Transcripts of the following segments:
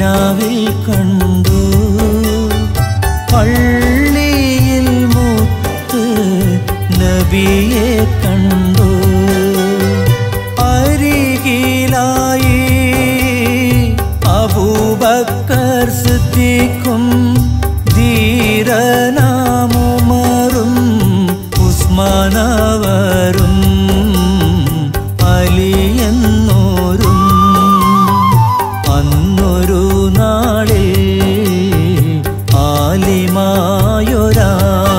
കിനാവിൽ കണ്ടു പള്ളിയിൽ മുത്ത് നബിയെ കണ്ടു അരികിലായി അബൂബക്കർ സിദ്ദീഖും ധീരനാമുമറും ഉസ്മാനവരും അലിയെന്നോരും അന്നൊരു നാളിൽ ആലിമായൊരാ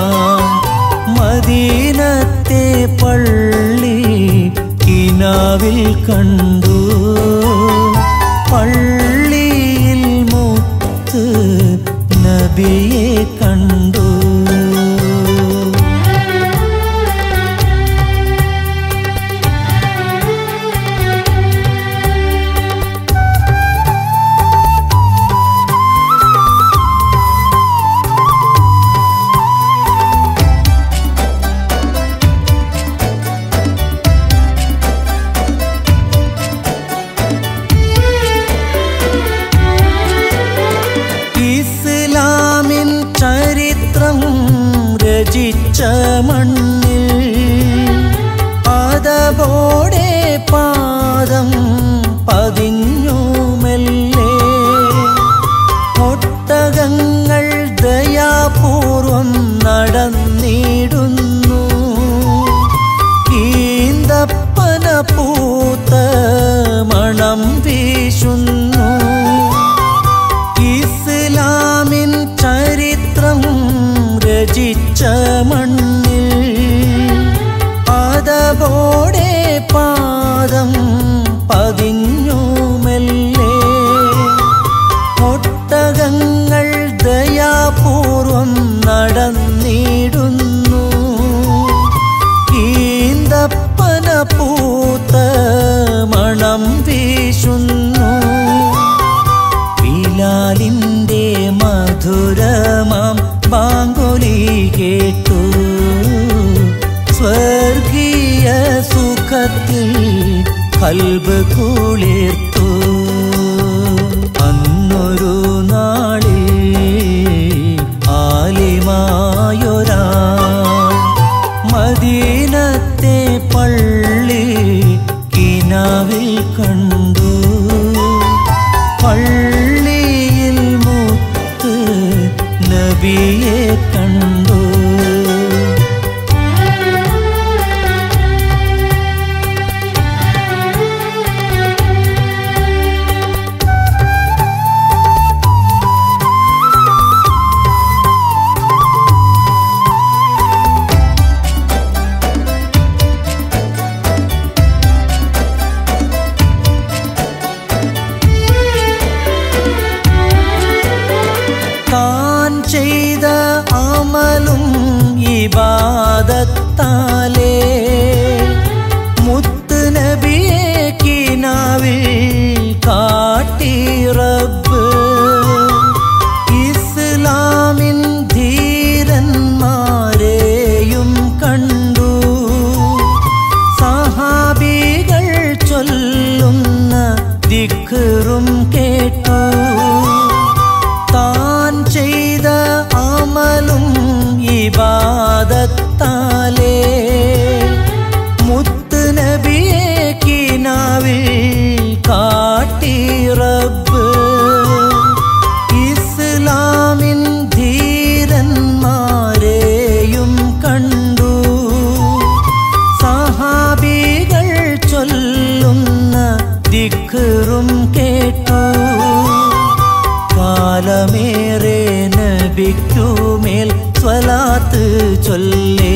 മദീനത്തെ പള്ളി കിനാവിൽ കണ്ടു പള്ളിയിൽ മുത്ത് നബിയെ കണ്ടു ഇസ്ലാമിൻ ചരിത്രം രചിച്ച മണ്ണിൽ അതബോടെ പാദം പതിഞ്ഞു മെല്ലെ ഒട്ടകങ്ങൾ ദയാപൂർവം നടന്നിടുന്നു ഈന്തപ്പന പൂത്ത മണം വീശുന്നു ഇസ്ലാമിൻ ചരിത്രം രചിച്ച മണ്ണിൽ അതബോടെ പാദം പതിഞ്ഞു മെല്ലെ ഒട്ടകങ്ങൾ ദയാപൂർവം നടന്നിടുന്നു ഈന്തപ്പന പൂത്ത മണം വീശുന്നു ബിലാലിൻ്റെ മധുരമാം ബാങ്കുലി കേട്ടു സ്വർഗീയ സുഖത്തിൽ കൽബ് കുളിർത്തു അന്നൊരു നാളിൽ ആലിമായൊരാ മദീനത്തെ പള്ളി കിനാവിൽ കണ്ടു പള്ളിയിൽ മുത്ത് നബിയെ കണ്ടു താൻ ചെയ്ത അമലും ഇബാദത്താലേ മുത്ത് നബിയെ കിനാവിൽ കാട്ടി റബ്ബ് ഇസ്ലാമിൻ ധീരന്മാരെയും കണ്ടു സഹാബികൾ ചൊല്ലുന്ന ദിഖറും കേട്ടു താൻ ചെയ്ത അമലും ഇബാദത്താലേ മുത്ത് നബിയെ കിനാവിൽ കാട്ടി റബ്ബ് ഇസ്ലാമിൻ ധീരന്മാരെയും കണ്ടു സഹാബികൾ ചൊല്ലുന്ന ദിഖറും കേട്ടു കാലമേറെ നബിക്കുമേൽ സ്വലാത്ത് ചൊല്ലേ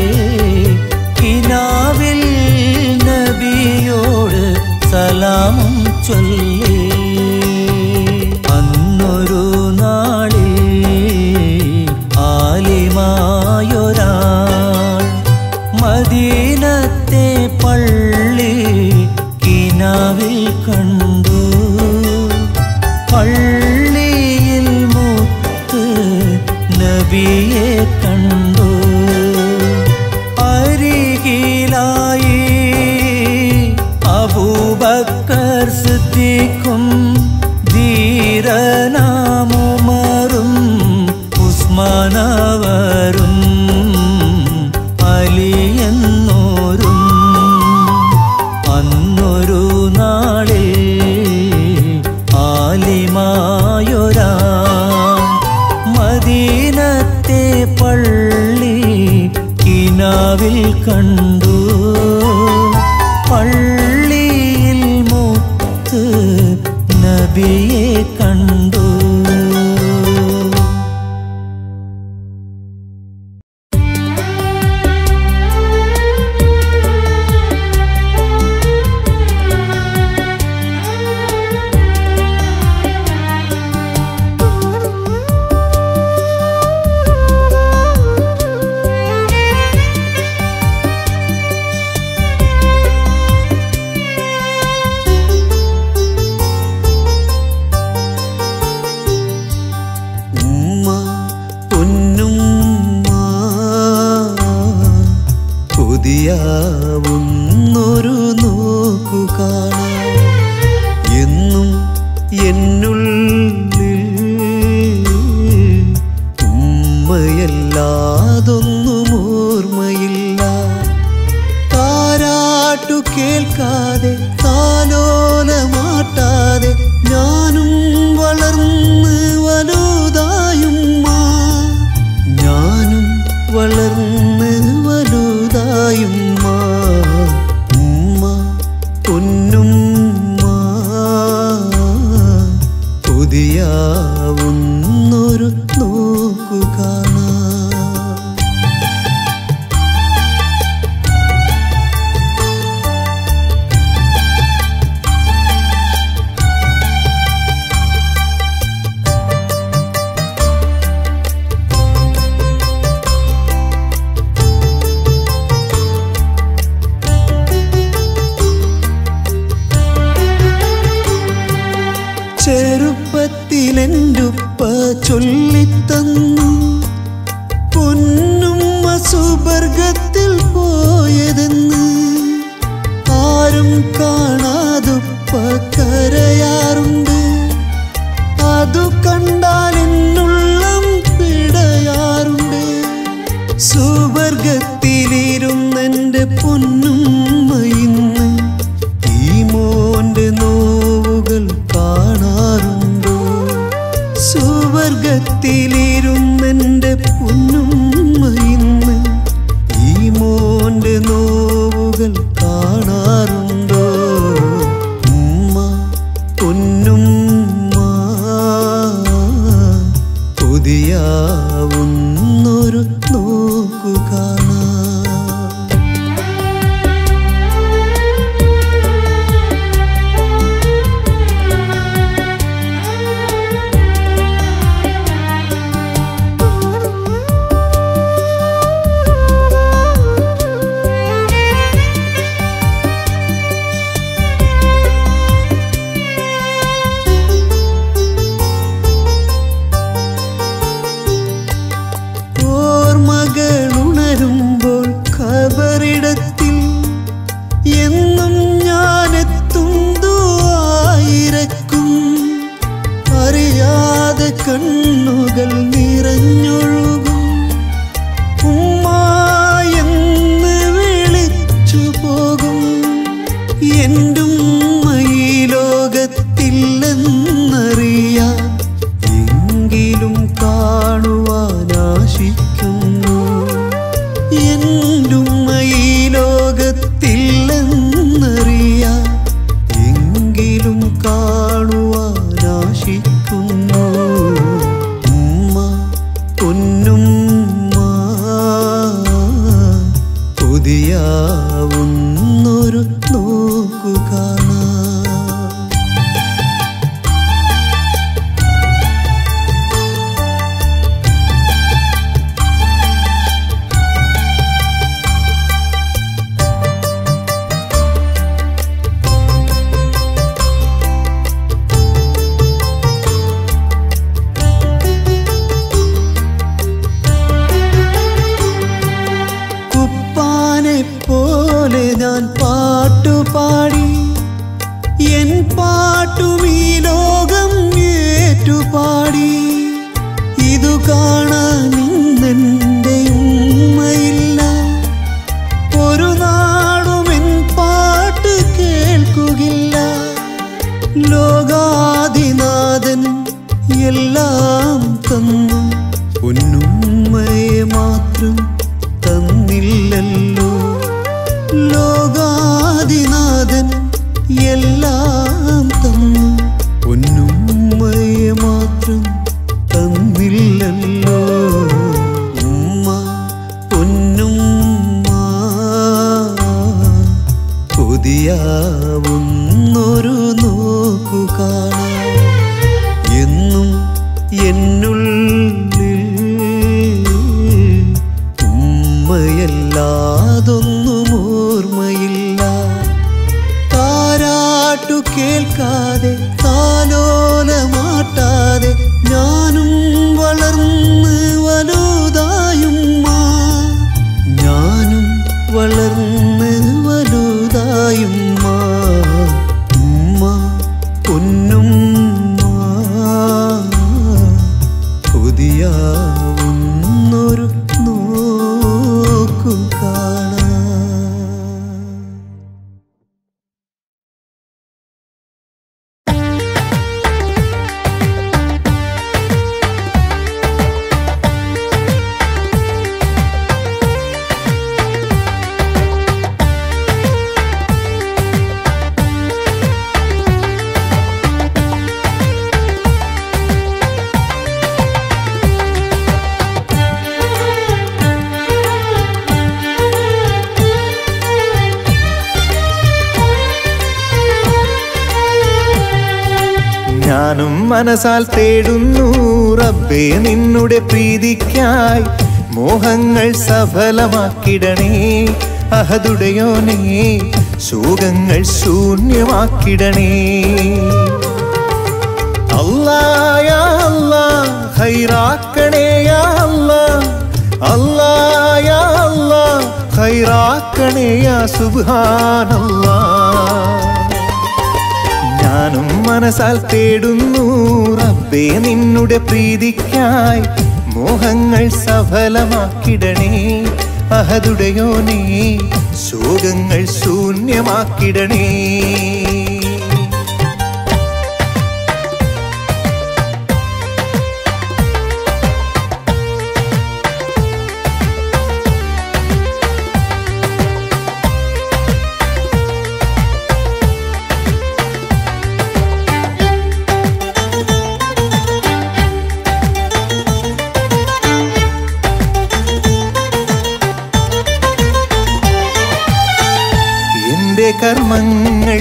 കിനാവിൽ നബിയോട് സലാമും ചൊല്ലേ അന്നൊരു നാളിൽ ആലിമായൊരാൾ മദീനത്തെ പള്ളി കിനാവിൽ കണ്ടു പള്ളിയിൽ മുത്ത് നബിയെ കണ്ടു അരികിലായി അബൂബക്കർ സിദ്ദീഖും ധീര വീരനാമുമറും ഉസ്മാനവരും അലിയെന്നോരും അന്നൊരു നാളിൽ ആലിമായൊരാ മദീനത്തെ പള്ളി കിനാവിൽ കണ്ടു പള്ളിയിൽ മുത്ത് നബിയെ കണ്ടു ഉമ്മ പൊന്നുമ്മ കൊതിയാവുന്നൊരു നോക്കു കാണാൻ എന്നും എന്നുള്ളിൽ ഉമ്മയല്ലാതൊന്നും ഓർമ്മയില്ല താരാട്ടു കേൾക്കാതെ താലോലമാട്ടാതെ ഞാനും വളർന്ന് വലുതായുമ്മ ഞാനും വളർന്ന് വലുതായുമ്മ ഉമ്മ പൊന്നുമ്മ കൊതിയാവുന്നൊരു നോക്കു കാണാൻ ചെറുപ്പത്തിലെൻ്റുപ്പ ചൊല്ലിത്തന്നു പൊന്നുമ്മ സുവർഗത്തിൽ പോയതെന്ന് ആരും കാണാതുപ്പ കരയാറുണ്ട് അതു കണ്ടാൽ എന്നുള്ളം പിടയാറുണ്ട് സുവർഗത്തിലിരുന്നെൻ്റെ പൊന്നുമ്മ ഇന്ന് ഈ മോന്റെ നോവുകൾ കാണാറുണ്ടോ സുവർഗത്തിലിരുന്നെൻ്റെ പൊന്നുമ്മ ഇന്ന് ഈ മോന്റെ നോവുകൾ കാണാറുണ്ടോ ഉമ്മ പൊന്നുമ്മ കൊതിയാവുന്നൊരു നോക്കു കാണാൻ ഓർമ്മകളുണരുമ്പോൾ ഖബറിടത്തിൽ എന്നും ഞാനെത്തും ദുആയിരക്കും അറിയാതെ കണ്ണുകൾ നിറഞ്ഞൊഴുകും ഉമ്മ എന്ന് വിളിച്ചു പോകും എന്റുമ്മ ഈ ലോകത്തില്ലെന്നറിയാൻ എങ്കിലും കാണുവാൻ ആശിക്കുന്നു എന്റുമ്മ ഈ ലോകത്തില്ലെന്നറിയാൻ എങ്കിലും കാണുവാൻ ആശിക്കുന്നു ഉമ്മ പൊന്നു ഏറ്റുപാടി ഇതു കാണാൻ ഇന്നെന്റെ ഉമ്മയില്ല ഒരു നാളും എൻ പാട്ട് കേൾക്കുകില്ല ലോകാധിനാഥൻ എല്ലാം തന്നു പൊന്നുമ്മയെ മാത്രം തന്നില്ലല്ലോ ലോകാധിനാഥൻ എല്ലാം തന്നു പൊന്നുമ്മയെ മാത്രം തന്നില്ലല്ലോ ഉമ്മ പൊന്നുമ്മ കൊതിയാവുന്നൊരു നോക്കു കാണാൻ എന്നും എന്നുള്ളിൽ ഉമ്മയല്ലാതൊന്നും ഓർമ്മയില്ല താരാട്ടു കേൾക്കാതെ താലോലമാട്ടാതെ ഞാനും വളർന്ന് വലുതായുമ്മ ഞാനും വളർന്ന് വലുതായുമ്മ ഉമ്മ പൊന്നുമ്മ കൊതിയാവുന്നൊരു നോക്കു കാണാൻ ഞാനും മനസാൽ തേടുന്നു റബ്ബേ നിന്നുടെ പ്രീതിക്കായി മോഹങ്ങൾ സഫലമാക്കിടണേ അഹദുടയോനേ ശോകങ്ങൾ ശൂന്യമാക്കിടണേ അല്ലായാ അല്ലാ ഹൈറാക്കണേ യാ അല്ലാ അല്ലായാ അല്ലാ ഹൈറാക്കണേ യാ സുബ്ഹാനല്ലാ ഞാനും മനസാൽ തേടുന്നു റബ്ബേ നിന്നുടെ പ്രീതിക്കായി മോഹങ്ങൾ സഫലമാക്കിടണേ അഹദുടയോനേ ശോകങ്ങൾ ശൂന്യമാക്കിടണേ എന്റെ കർമ്മങ്ങൾ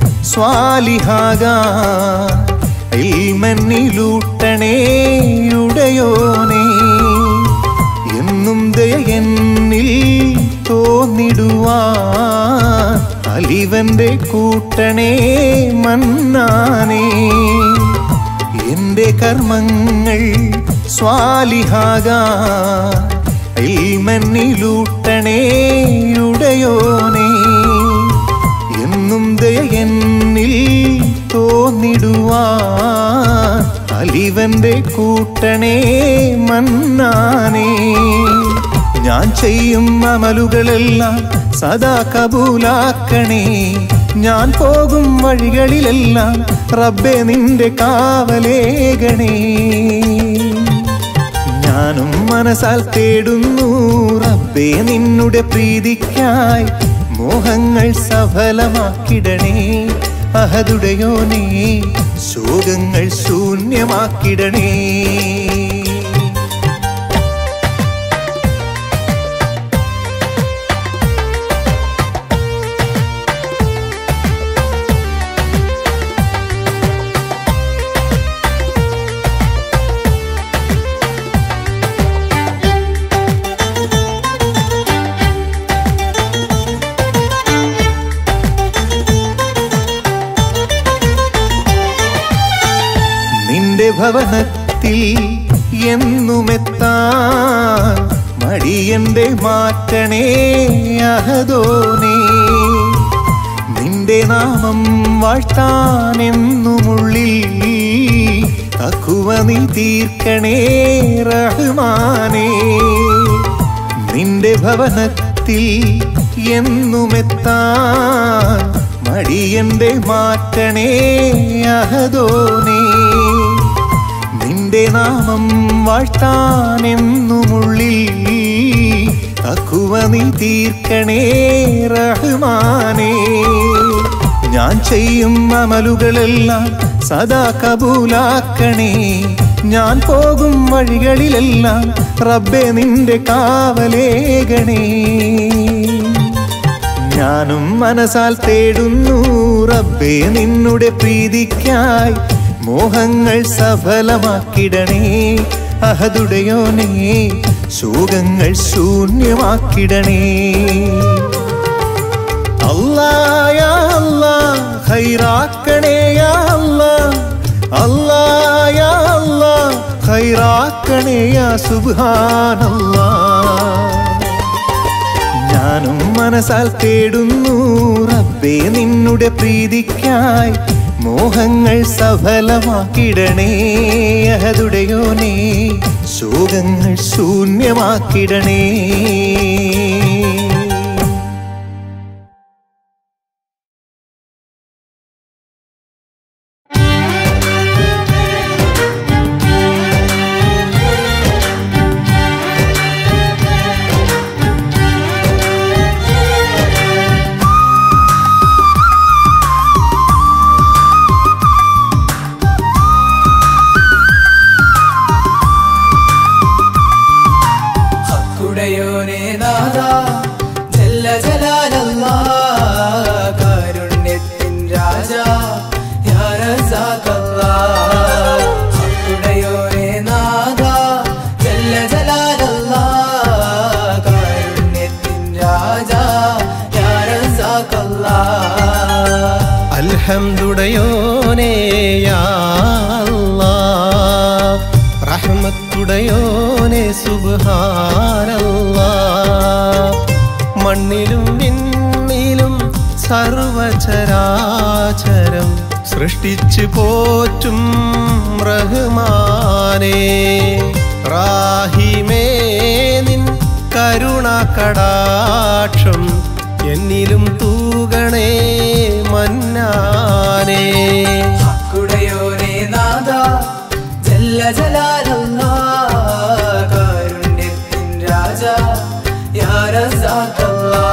സ്വാലിഹാകാൻ ഇൽമന്നിലൂട്ടണേ ഉടയോനേ എന്നും ദയ എന്നിൽ തോന്നിടുവാൻ അലിവന്റെ കൂട്ടണേ മന്നാനേ എന്റെ കർമ്മങ്ങൾ സ്വാലിഹാകാൻ ഇൽമന്നിലൂട്ടണേ ഉടയോനേ എന്നും ദയ എന്നിൽ തോന്നിടുവാൻ അലിവന്റെ കൂട്ടണേ മന്നാനേ ഞാൻ ചെയ്യും അമലുകളെല്ലാം സദാ കബൂലാക്കണേ ഞാൻ പോകും വഴികളിലെല്ലാം റബ്ബെ നിന്റെ കാവലേകണേ ഞാനും മനസാൽ തേടുന്നു റബ്ബേ നിന്നുടെ പ്രീതിക്കായി മോഹങ്ങൾ സഫലമാക്കിടണേ അഹദുടയോനേ ശോകങ്ങൾ ശൂന്യമാക്കിടണേ നിന്റെ ഭവനത്തിൽ എന്നുമെത്താൻ മടിയന്റെ മാറ്റണേ അഹദോനേ നിന്റെ നാമം വാഴ്ത്താൻ എന്നുമുള്ളിൽ തക്കുവ നീ തീർക്കണേ റഹ്മാനേ നിന്റെ ഭവനത്തിൽ എന്നുമെത്താൻ മടിയന്റെ മാറ്റണേ അഹദോനേ നിന്റെ നാമം വാഴ്ത്താൻ എന്നുമുള്ളിൽ തക്കുവ നീ തീർക്കണേ റഹ്മാനേ ഞാൻ ചെയ്യും അമലുകളെല്ലാം സദാ കബൂലാക്കണേ ഞാൻ പോകും വഴികളിലെല്ലാം റബ്ബെ നിന്റെ കാവലേകണേ ഞാനും മനസാൽ തേടുന്നു റബ്ബേ നിന്നുടെ പ്രീതിക്കായി മോഹങ്ങൾ സഫലമാക്കിടണേ അഹദുടയോനേ ശോകങ്ങൾ ശൂന്യമാക്കിടണേ അല്ലായ അല്ലാ ഖൈറാക്കണേ യാ അല്ലാ അല്ലായ അല്ലാ ഖൈറാക്കണേ യാ സുബ്ഹാനല്ലാ ഞാനും മനസാൽ തേടുന്നു റബ്ബേ നിന്നുടെ പ്രീതിക്കായി മോഹങ്ങൾ സഫലമാക്കിടണേ അഹതുടയോനേ ശോകങ്ങൾ ശൂന്യമാക്കിടണേ ഹക്കുടയോനെ നാഥ ജല്ല ജലാലല്ലാ കാരുണ്യത്തിൻ രാജ യാ റസാഖല്ലാ ഹക്കുടയോനെ നാഥ ജല്ല ജലാലല്ലാ കാരുണ്യത്തിൻ രാജ യാ റസാഖല്ലാ അൽഹംദുടയോനേ യാ അല്ലാ റഹ്മത്തുടയോനെ സുബ്ഹാനല്ലാ മണ്ണിലും വിണ്ണിലും സർവചരാചരം സൃഷ്ടിച്ചു പോറ്റും റഹ്മാനേ റാഹിമേ നിൻ കരുണ കടാക്ഷം എന്നിലും തൂകണേ മന്നാനേ ഹക്കുടയോനെ നാഥ ജല്ല ജലാലല്ലാ കാരുണ്യത്തിൻ രാജ യാ റസാഖല്ലാ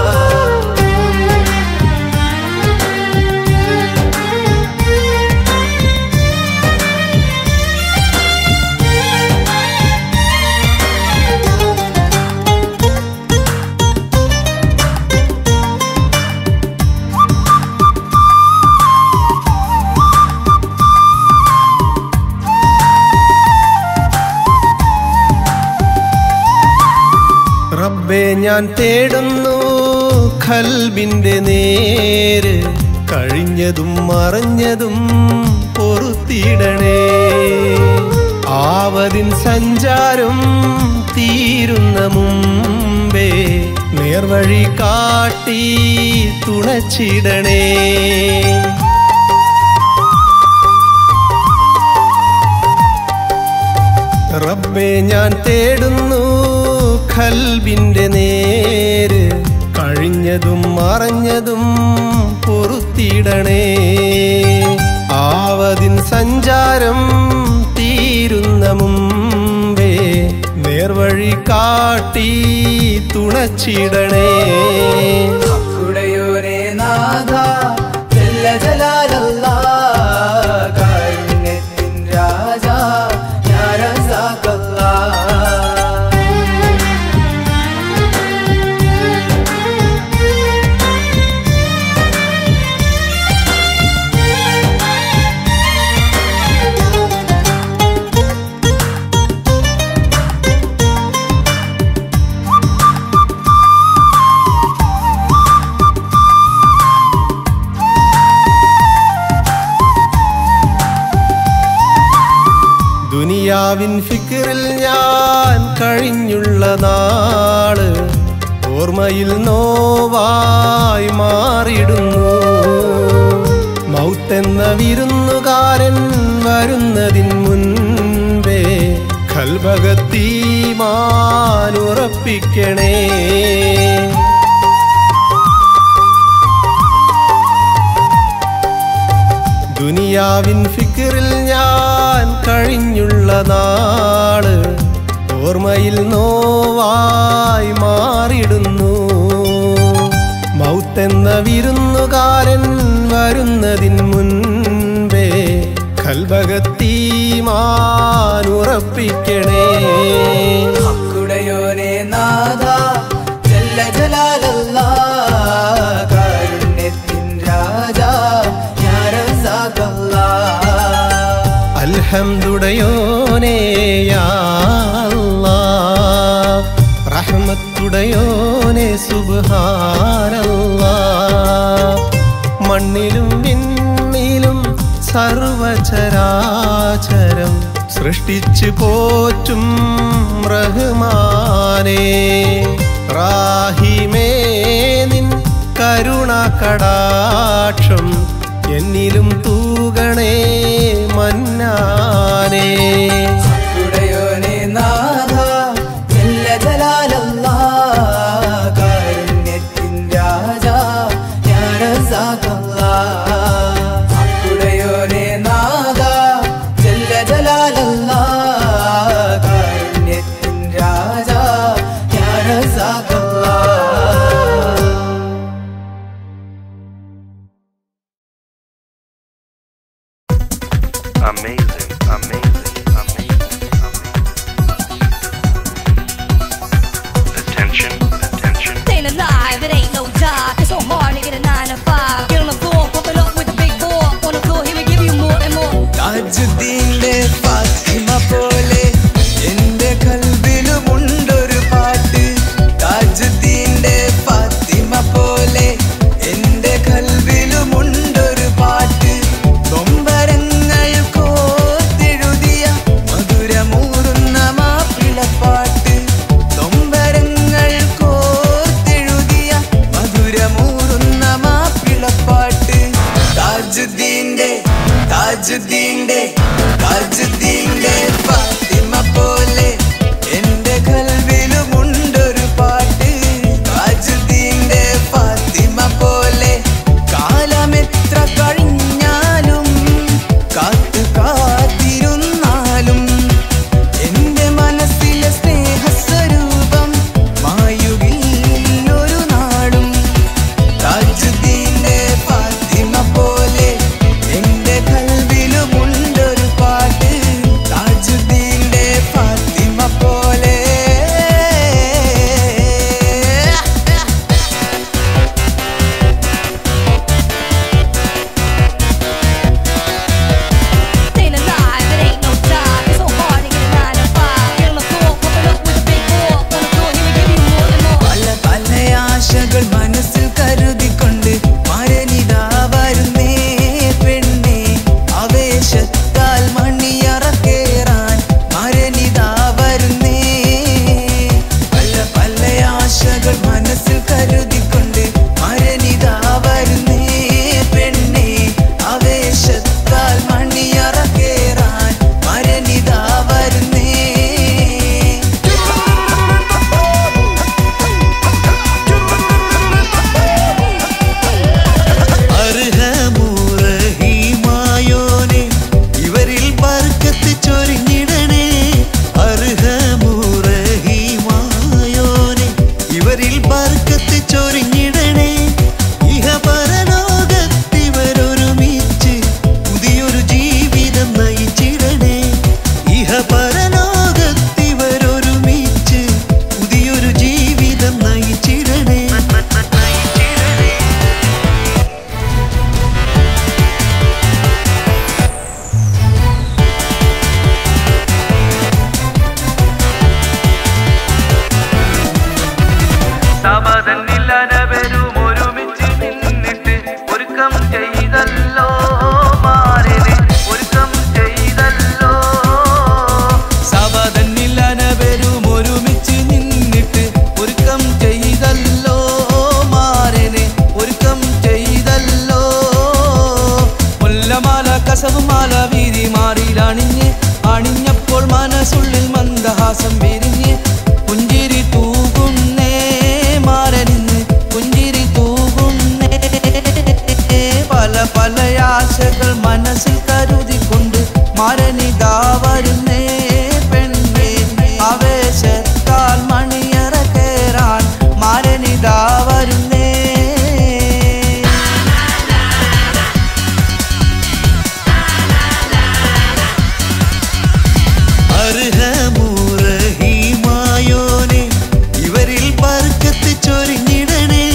റബ്ബേ ഞാൻ തേടുന്നു ഖൽബിന്റെ നേര് കഴിഞ്ഞതും മറഞ്ഞതും പൊറുത്തിടണേ ആവതിൻ സഞ്ചാരം തീരുന്ന മുമ്പേ നേർവഴി കാട്ടി തുണച്ചിടണേ റബ്ബേ ഞാൻ തേടുന്നു ഖൽബിന്റെ നേര് കഴിഞ്ഞതും മറഞ്ഞതും പൊറുത്തിടണേ ആവതിൻ സഞ്ചാരം തീരുന്ന മുമ്പേ നേർവഴി കാട്ടി തുണച്ചിടണേ ഹക്കുടയോനെ നാഥ ജല്ല ജലാലല്ലാ കാരുണ്യത്തിൻ രാജ യാ റസാഖല്ലാ ദുനിയാവിൻ ഫിക്റിൽ ഞാൻ കഴിഞ്ഞുള്ള നാള് ഓർമ്മയിൽ നോവായി മാറിടുന്നു മൗത്തെന്ന വിരുന്നുകാരൻ വരുന്നതിൻ മുൻപേ കൽഭകത്തീമാനുറപ്പിക്കണേ ദുനിയാവിൻ ഫിക്റിൽ ഞാൻ കഴിഞ്ഞുള്ള നാള് ഓർമ്മയിൽ നോവായി മാറിടുന്നു മൗത്തെന്ന വിരുന്നുകാരൻ വരുന്നതിൻ മുൻപേ കൽഭകത്തീമാനുറപ്പിക്കണേ ഹക്കുടയോനെ നാഥ ജല്ല ജലാലല്ലാ കാരുണ്യത്തിൻ രാജാ യാ റസാഖല്ലാ അൽഹംദുടയോനേ യാ അല്ലാ. റഹ്മത്തുടയോനേ സുബ്ഹാനല്ലാ മണ്ണിലും വിണ്ണിലും സർവചരാചരം സൃഷ്ടിച്ചു പോറ്റും റഹ്മാനേ റാഹിമേ നിൻ കരുണ കടാക്ഷം എന്നിലും തൂകണേ മന്നാനേ ഹക്കുടയോനെ നാഥ ജല്ല ജലാലല്ലാ കാരുണ്യത്തിൻ രാജാ യാ റസാഖല്ലാ ഹക്കുടയോനെ നാഥ ജല്ല ജലാലല്ലാ കാരുണ്യത്തിൻ രാജാ യാ റസാഖല്ലാ Amazing, amazing. മന്ദഹാസം വിരിഞ്ഞ് പുഞ്ചിരി തൂകുന്നേ മാരനിന്ന് പുഞ്ചിരി തൂകുന്നേ പല പല ആശകൾ മനസ്സിൽ കരുതിക്കൊണ്ട് മരണിതാ വരുന്നേ പെണ്ണേ ആവേശത്താൽ മണിയറ കേറാൻ മരണിതാ വരുന്നേ അർഹമൂറഹീമായോനെ ഇവരിൽ ബർക്കത്ത് ചൊരിഞ്ഞിടണേ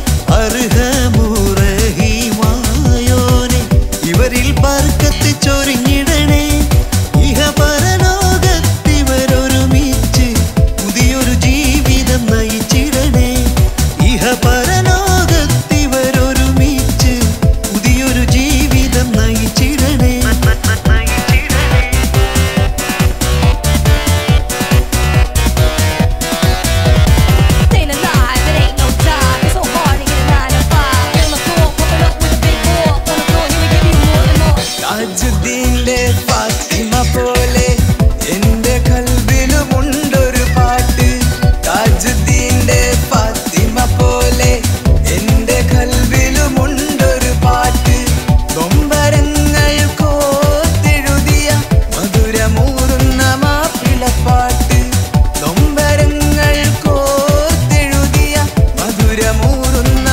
അർഹമൂറഹീമായോനെ ഇവരിൽ ബർക്കത്ത് ചൊരിഞ്ഞിടണേ ഇഹ പരലോകത്തിവരൊരുമിച്ച് പുതിയൊരു ജീവിതം നയിച്ചിടണേ ഇഹ പരലോകത്തിവരൊരുമിച്ച് പുതിയൊരു ജീവിതം നയിച്ചിടണേ Staying alive, it ain't no time. It's so hard to get a nine to five. Feel the floor, pumping up with a big ball. On the floor, here we give you more and more. താജുദ്ദീന്റെ Fathima പോലെ എന്റെ കൽബിലുമുണ്ടൊരു പാട്ട് താജുദ്ദീന്റെ ഫാത്തിമ പോലെ എന്റെ കൽബിലുമുണ്ടൊരു പാട്ട് നൊമ്പരങ്ങൾ കോത്തെഴുതിയ മധുരമൂറുന്ന മാപ്പിളപ്പാട്ട് നൊമ്പരങ്ങൾ കോത്തെഴുതിയ മധുരമൂറുന്ന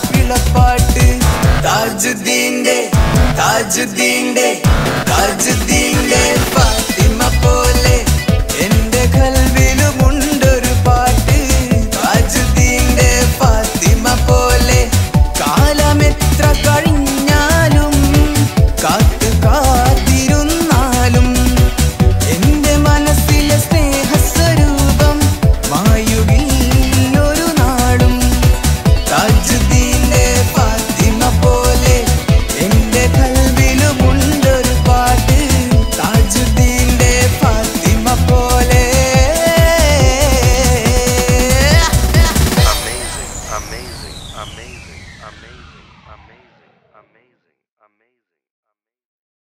മാപ്പിളപ്പാട്ട് താജുദ്ദീന്റെ താജുദ്ദീന്റെ താജുദ്ദീൻ